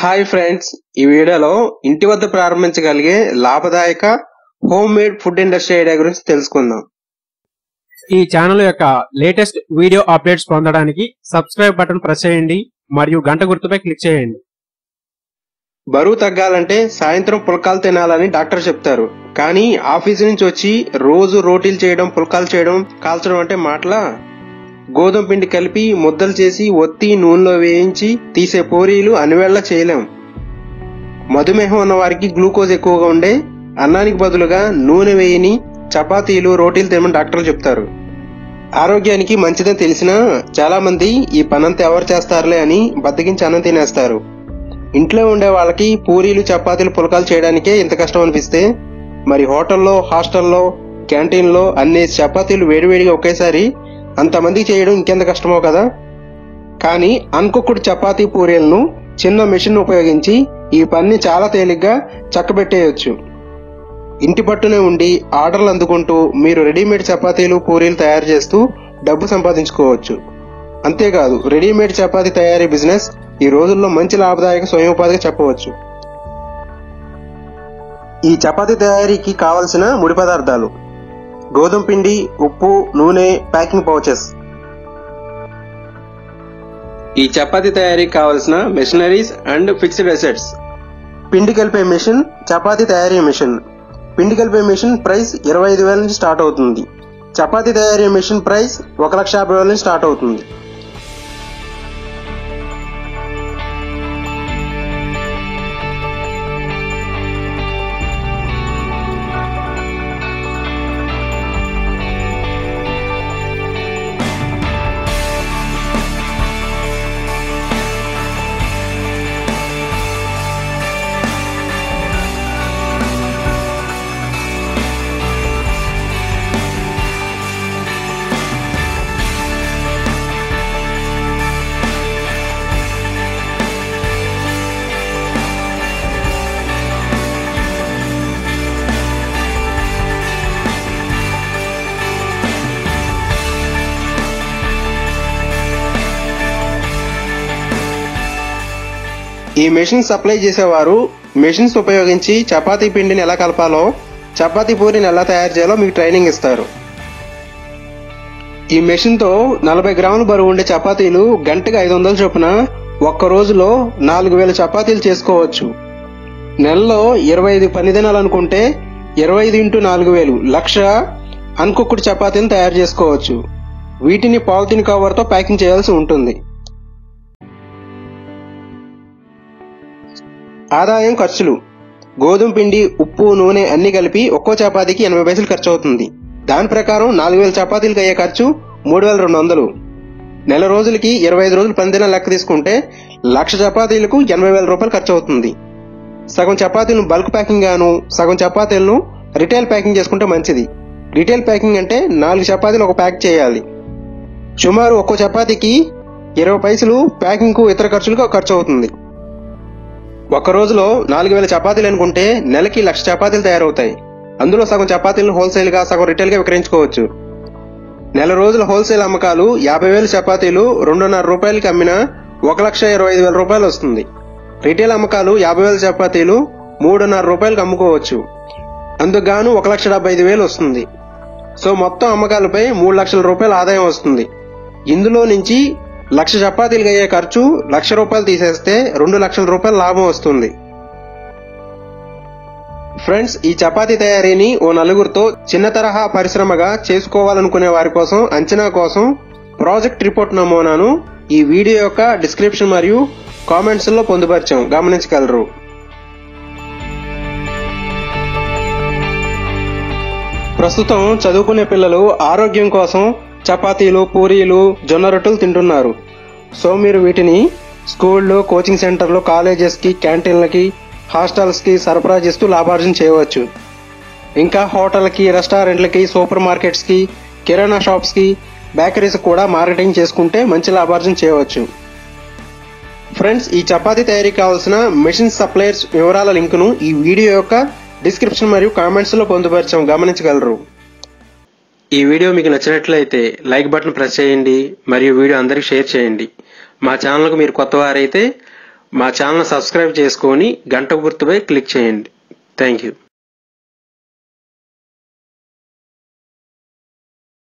hi friends ఈ వీడియోలో ఇంటి వద్ద ప్రారంభించగలిగే లాభదాయక home made food industry idea గురించి తెలుసుకుందాం ఈ ఛానల్ యొక్క లేటెస్ట్ వీడియో అప్డేట్స్ పొందడానికి సబ్స్క్రైబ్ బటన్ ప్రెస్ చేయండి మరియు గంట గుర్తుపై క్లిక్ చేయండి బరువు తగ్గాలంటే సాయంత్రం పుల్కాలు తినాలని డాక్టర్ చెప్తారు కానీ ఆఫీస్ నుంచి వచ్చి రోజు రోటీలు చేయడం పుల్కాలు చేయడం కాల్చడం అంటే మాటలా గోధుమ పిండి కలిపి ముద్దలు చేసి ఒత్తి నూనెలో వేయించి తీసే పూరీలు అనివేళ్ల చేయలేం మధుమేహం ఉన్న వారికి గ్లూకోజ్ ఎక్కువగా ఉండే అన్నానికి బదులుగా నూనె వేయని చపాతీలు రోటీలు తినమని డాక్టర్లు చెప్తారు ఆరోగ్యానికి మంచిదని తెలిసినా చాలా మంది ఈ పనంతా ఎవరు చేస్తారులే అని బద్దకించి అన్నం తినేస్తారు ఇంట్లో ఉండే వాళ్ళకి పూరీలు చపాతీలు పులకాలు చేయడానికే ఇంత కష్టం అనిపిస్తే మరి హోటల్లో హాస్టల్లో క్యాంటీన్లో అన్ని చపాతీలు వేడివేడిగా ఒకేసారి అంతమందికి చేయడం ఇంకెంత కష్టమో కదా కానీ అన్కుక్కుడు చపాతీ పూరీలను చిన్న మెషిన్ ఉపయోగించి ఈ పని చాలా తేలిగ్గా చక్కబెట్టేయచ్చు ఇంటి పట్టునే ఉండి ఆర్డర్లు అందుకుంటూ మీరు రెడీమేడ్ చపాతీలు పూరీలు తయారు చేస్తూ డబ్బు సంపాదించుకోవచ్చు అంతేకాదు రెడీమేడ్ చపాతీ తయారీ బిజినెస్ ఈ రోజుల్లో మంచి లాభదాయక స్వయం ఉపాధిగా చెప్పవచ్చు ఈ చపాతీ తయారీకి కావలసిన ముడి పదార్థాలు గోధుమ పిండి ఉప్పు నూనె ప్యాకింగ్ పౌచెస్ ఈ చపాతీ తయారీకి కావలసిన మెషినరీస్ అండ్ ఫిక్స్డ్ అసెట్స్ పిండి కలిపే మిషన్ చపాతీ తయారీ మిషన్ పిండి కలిపే మిషన్ ప్రైస్ ఇరవై ఐదు వేల నుంచి స్టార్ట్ అవుతుంది చపాతీ తయారీ మిషన్ ప్రైస్ ఒక లక్ష యాభై వేల నుంచి స్టార్ట్ అవుతుంది ఈ మెషిన్ సప్లై చేసేవారు మెషిన్స్ ఉపయోగించి చపాతీ పిండిని ఎలా కలపాలో చపాతీ పూరిని ఎలా తయారు చేయాలో మీకు ట్రైనింగ్ ఇస్తారు ఈ మెషిన్తో నలభై గ్రాముల బరువు ఉండే చపాతీలు గంటకు ఐదు వందల చొప్పున ఒక్క రోజులో నాలుగు వేల చపాతీలు చేసుకోవచ్చు నెలలో ఇరవై ఐదు పని దినాలు అనుకుంటే ఇరవై ఐదు ఇంటూ నాలుగు వేలు లక్ష అన్కుక్కుడు చపాతీని తయారు చేసుకోవచ్చు వీటిని పాలిథిన్ కవర్తో ప్యాకింగ్ చేయాల్సి ఉంటుంది ఆదాయం ఖర్చులు గోధుమ పిండి ఉప్పు నూనె అన్ని కలిపి ఒక్కో చపాతీకి ఎనభై పైసలు ఖర్చు అవుతుంది దాని ప్రకారం నాలుగు వేల చపాతీలకు అయ్యే ఖర్చు మూడు వేల రెండు వందలు నెల రోజులకి ఇరవై ఐదు రోజులు పని దినాలు లెక్క తీసుకుంటే లక్ష చపాతీలకు ఎనభై వేల రూపాయలు ఖర్చు అవుతుంది సగం చపాతీలను బల్క్ ప్యాకింగ్ గాను సగం చపాతీలను రిటైల్ ప్యాకింగ్ చేసుకుంటే మంచిది రిటైల్ ప్యాకింగ్ అంటే నాలుగు చపాతీలు ఒక ప్యాక్ చేయాలి సుమారు ఒక్కో చపాతీకి ఇరవై పైసలు ప్యాకింగ్కు ఇతర ఖర్చులకు ఖర్చు అవుతుంది ఒక రోజులో నాలుగు వేల చపాతీలు అనుకుంటే నెలకి లక్ష చపాతీలు తయారవుతాయి అందులో సగం చపాతీలను హోల్సేల్గా సగం రిటైల్గా విక్రయించుకోవచ్చు నెల రోజుల హోల్సేల్ అమ్మకాలు యాభై వేల చపాతీలు రెండున్నర రూపాయలకి అమ్మినా ఒక లక్ష ఇరవై ఐదు వేల రూపాయలు వస్తుంది రిటైల్ అమ్మకాలు యాభై వేల చపాతీలు మూడున్నర రూపాయలకు అమ్ముకోవచ్చు అందుకు గాను ఒక లక్ష డెబ్బై ఐదు వేలు వస్తుంది సో మొత్తం అమ్మకాలపై మూడు లక్షల రూపాయల ఆదాయం వస్తుంది ఇందులో నుంచి లక్ష చపాతీలకు అయ్యే ఖర్చు లక్ష రూపాయలు తీసేస్తే రెండు లక్షల రూపాయల లాభం వస్తుంది ఫ్రెండ్స్ ఈ చపాతీ తయారీని ఓ నలుగురితో చిన్న తరహా పరిశ్రమగా చేసుకోవాలనుకునే వారి కోసం అంచనా కోసం ప్రాజెక్ట్ రిపోర్ట్ నమూనాను ఈ వీడియో యొక్క డిస్క్రిప్షన్ మరియు కామెంట్స్ లో పొందుపరిచాం గమనించగలరు ప్రస్తుతం చదువుకునే పిల్లలు ఆరోగ్యం కోసం చపాతీలు పూరీలు జొన్న రొట్టెలు తింటున్నారు సో మీరు వీటిని స్కూళ్ళు కోచింగ్ సెంటర్లు కాలేజెస్కి క్యాంటీన్లకి హాస్టల్స్కి సరఫరా చేస్తూ లాభార్జన చేయవచ్చు ఇంకా హోటల్కి రెస్టారెంట్లకి సూపర్ మార్కెట్స్కి కిరాణా షాప్స్కి బేకరీస్ కూడా మార్కెటింగ్ చేసుకుంటే మంచి లాభార్జన చేయవచ్చు ఫ్రెండ్స్ ఈ చపాతీ తయారీ కావాల్సిన మెషిన్ సప్లయర్స్ వివరాల లింకును ఈ వీడియో యొక్క డిస్క్రిప్షన్ మరియు కామెంట్స్లో పొందుపరిచాం గమనించగలరు ఈ వీడియో మీకు నచ్చినట్లయితే లైక్ బటన్ ప్రెస్ చేయండి మరియు వీడియో అందరికి షేర్ చేయండి మా ఛానల్కు మీరు కొత్త వారైతే మా ఛానల్ సబ్స్క్రైబ్ చేసుకొని గంట గుర్తుపై క్లిక్ చేయండి థ్యాంక్ యూ